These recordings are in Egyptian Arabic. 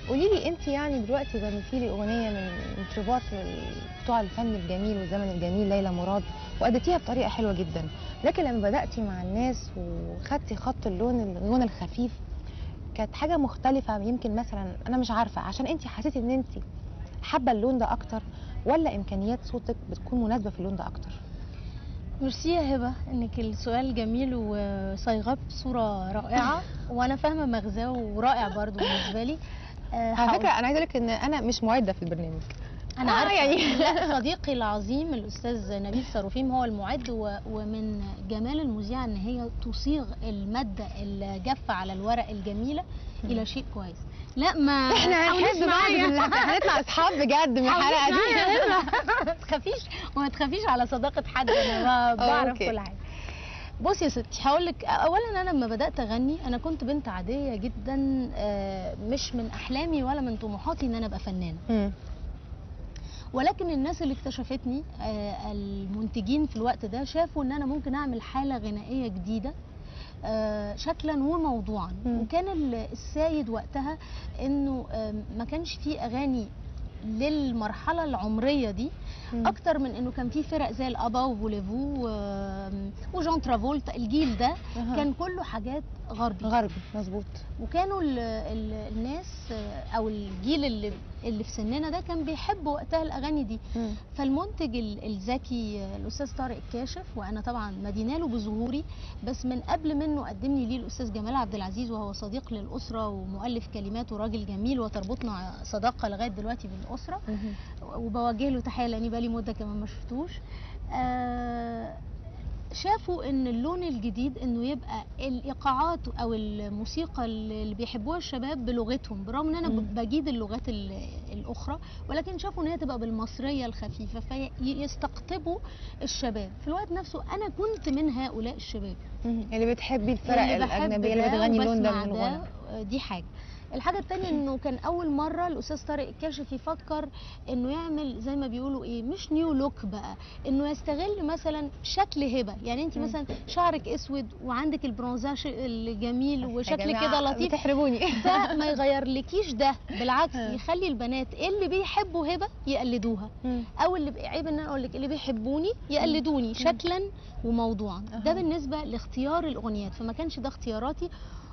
قولي لي انت يعني دلوقتي غنيتي لي اغنيه من مطربات بتوع الفن الجميل والزمن الجميل ليلى مراد واديتيها بطريقه حلوه جدا لكن لما بداتي مع الناس وخدتي خط اللون اللون الخفيف كانت حاجه مختلفه يمكن مثلا انا مش عارفه عشان انت حسيتي ان انت حابه اللون ده اكتر ولا امكانيات صوتك بتكون مناسبه في اللون ده اكتر ميرسي يا هبه انك السؤال جميل وصايغاه بصوره رائعه وانا فاهمه مغزاه ورائع برضو بالنسبه لي آه، على هقول- فكره انا عايزه اقول لك ان انا مش معده في البرنامج انا آه، عارفه يعني. لا صديقي العظيم الاستاذ نبيل صاروفيم هو المعد و- ومن جمال المذيعه ان هي تصيغ الماده الجافه على الورق الجميله الى شيء كويس لا ما احنا تحاوليش هنحب بعض معايا. بالله هنطلع اصحاب بجد من الحلقه حاوليش دي معايا يا هبة. ما تخافيش وما تخافيش على صداقه حد انا ب- بعرف أوكي. كل حاجه بصي يا ستي هقول لك اولا انا لما بدات اغني انا كنت بنت عاديه جدا آه، مش من احلامي ولا من طموحاتي ان انا ابقى فنانه مم. ولكن الناس اللي اكتشفتني آه، المنتجين في الوقت ده شافوا ان انا ممكن اعمل حاله غنائيه جديده آه، شكلا وموضوعا مم. وكان ال- السائد وقتها انه آه، ما كانش فيه اغاني للمرحله العمريه دي مم. اكتر من انه كان في فرق زي الابا وفوليفو و- وجون ترافولتا الجيل ده أها. كان كله حاجات غربي غربي مظبوط وكانوا ال ال الناس آه، او الجيل اللي اللي في سننا ده كان بيحب وقتها الاغاني دي مم. فالمنتج ال- الذكي آه، الاستاذ طارق الكاشف وانا طبعا مدينه له بظهوري بس من قبل منه قدمني ليه الاستاذ جمال عبد العزيز وهو صديق للاسره ومؤلف كلمات وراجل جميل وتربطنا صداقه لغايه دلوقتي بالاسره مهم. وبوجه له تحيه لاني بقالي مده كمان ما شفتوش آه شافوا ان اللون الجديد انه يبقى الايقاعات او الموسيقى اللي بيحبوها الشباب بلغتهم برغم ان انا مم. بجيد اللغات ال- الاخرى ولكن شافوا ان هي تبقى بالمصريه الخفيفه فيستقطبوا الشباب في الوقت نفسه انا كنت من هؤلاء الشباب مهم. اللي بتحبي الفرق اللي بحب الاجنبيه اللي ده بتغني اللون ده وبسمع من الغنى آه، دي حاجه الحاجة التانية انه كان أول مرة الأستاذ طارق الكاشف يفكر انه يعمل زي ما بيقولوا ايه مش نيو لوك بقى انه يستغل مثلا شكل هبة يعني انت مم. مثلا شعرك اسود وعندك البرونزاج الجميل يا وشكلك جماعة كده لطيف بتحرجوني ده ما يغيرلكيش ده بالعكس ها. يخلي البنات اللي بيحبوا هبة يقلدوها مم. او اللي بي- عيب ان انا اقول لك اللي بيحبوني يقلدوني شكلا وموضوعا أها. ده بالنسبه لاختيار الاغنيات فما كانش ده اختياراتي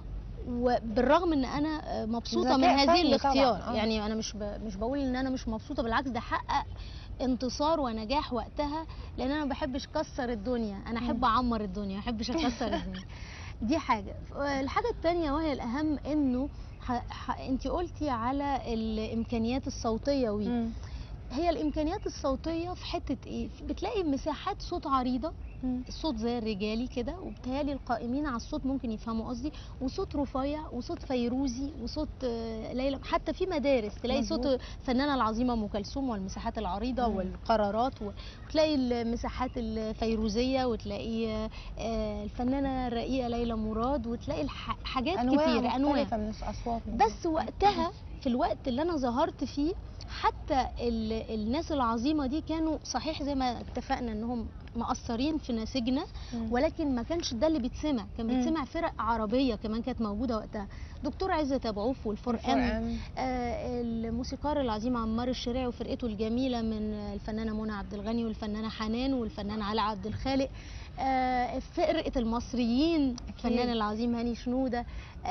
وبالرغم ان انا آه، مبسوطه من ذكاء هذه فني الاختيار طبعاً، آه. يعني انا مش ب... مش بقول ان انا مش مبسوطه بالعكس ده حقق انتصار ونجاح وقتها لان انا ما بحبش اكسر الدنيا انا احب اعمر الدنيا ما احبش اكسر الدنيا دي حاجه الحاجه الثانيه وهي الاهم انه ح... ح... انت قلتي على الامكانيات الصوتيه وي مم. هي الامكانيات الصوتيه في حته ايه بتلاقي مساحات صوت عريضه مم. الصوت زي الرجالي كده وبالتالي القائمين على الصوت ممكن يفهموا قصدي وصوت رفيع وصوت فيروزي وصوت آه، ليلى حتى في مدارس تلاقي مظبوط. صوت الفنانه العظيمه ام كلثوم والمساحات العريضه مم. والقرارات و- وتلاقي المساحات الفيروزيه وتلاقي آه، آه، الفنانه الرقيقه ليلى مراد وتلاقي الح- حاجات انواع كتيره انواع مختلفه من الاصوات بس وقتها في الوقت اللي انا ظهرت فيه حتى ال- الناس العظيمه دي كانوا صحيح زي ما اتفقنا انهم مقصرين في نسيجنا مم. ولكن ما كانش ده اللي بيتسمع كان مم. بيتسمع فرق عربيه كمان كانت موجوده وقتها دكتور عزت ابو عوف والفرقان الفرقان. آه الموسيقار العظيم عمار الشريعي وفرقته الجميله من الفنانه منى عبد الغني والفنانه حنان والفنان علي عبد الخالق آه فرقه المصريين الفنان العظيم هاني شنوده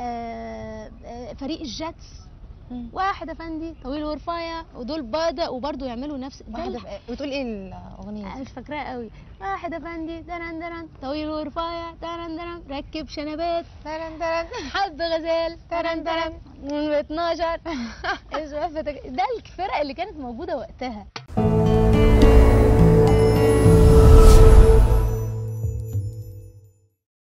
آه آه فريق الجاتس مم. واحد افندي طويل ورفيع ودول بدأوا برضو يعملوا نفس ده واحده الح- في- بتقول ايه الاغنيه انا دي؟ مش فاكراها قوي واحد افندي درن درن طويل ورفيع درن درن ركب شنبات ترن ترن حب غزال ترن ترن من 12 اسمه فتك- ده الفرق اللي كانت موجوده وقتها